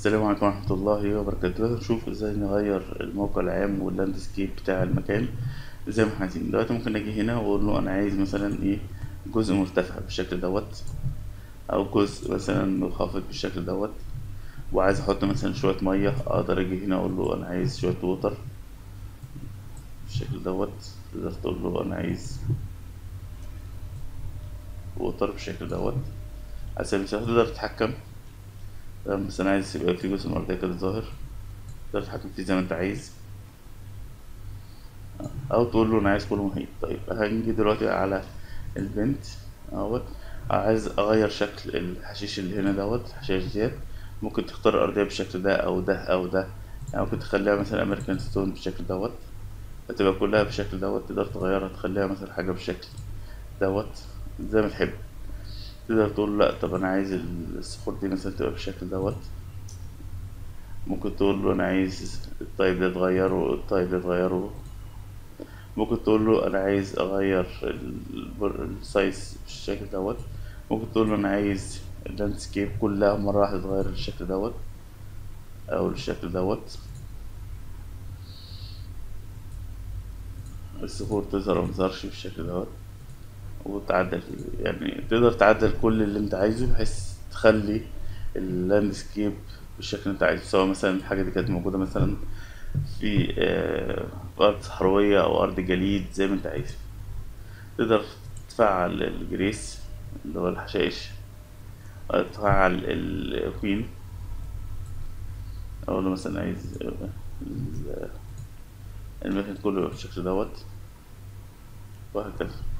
السلام عليكم ورحمة الله وبركاته دلوقتي نشوف ازاي نغير الموقع العام واللاندسكيب بتاع المكان زي ما احنا عايزين دلوقتي ممكن اجي هنا واقول له انا عايز مثلا ايه جزء مرتفع بالشكل دوت او جزء مثلا منخفض بالشكل دوت وعايز احط مثلا شوية مية اقدر اجي هنا اقول له انا عايز شوية ووتر بالشكل دوت تقدر تقول له انا عايز ووتر بالشكل دوت على سبيل المثال تقدر تتحكم تمام بس انا عايز يبقى في جزء مرتين كده ظاهر تقدر تتحكم فيه زي ما انت عايز او تقول له انا عايز كله محيط طيب هنجي دلوقتي على البنت اهوت عايز اغير شكل الحشيش اللي هنا دوت الحشائش ديت ممكن تختار الارضية بالشكل ده او ده او ده يعني ممكن تخليها مثلا امريكان ستون بالشكل دوت هتبقى كلها بالشكل دوت تقدر تغيرها تخليها مثلا حاجة بالشكل دوت زي ما تحب تقدر تقول لا طب انا عايز الصخور دي مثلا تبقى بالشكل دوت ممكن تقول له انا عايز الطيب ده تغيره الطيب ده تغيره ممكن تقول له انا عايز اغير البر- السايز بالشكل دوت ممكن تقول له انا عايز اللاندسكيب كلها مرة واحدة تتغير بالشكل دوت او بالشكل دوت الصخور تظهر أو متظهرش بالشكل دوت وتعدل فيه. يعني تقدر تعدل كل اللي انت عايزه بحيث تخلي اللاندسكيب بالشكل اللي انت عايزه سواء مثلا الحاجة دي كانت موجودة مثلا في آه، أرض صحراوية أو أرض جليد زي ما انت عايز تقدر تفعل الجريس اللي هو الحشائش أو تفعل الكوين أقول له مثلا عايز آه، ال- المكان كله يبقى بالشكل دوت وهكذا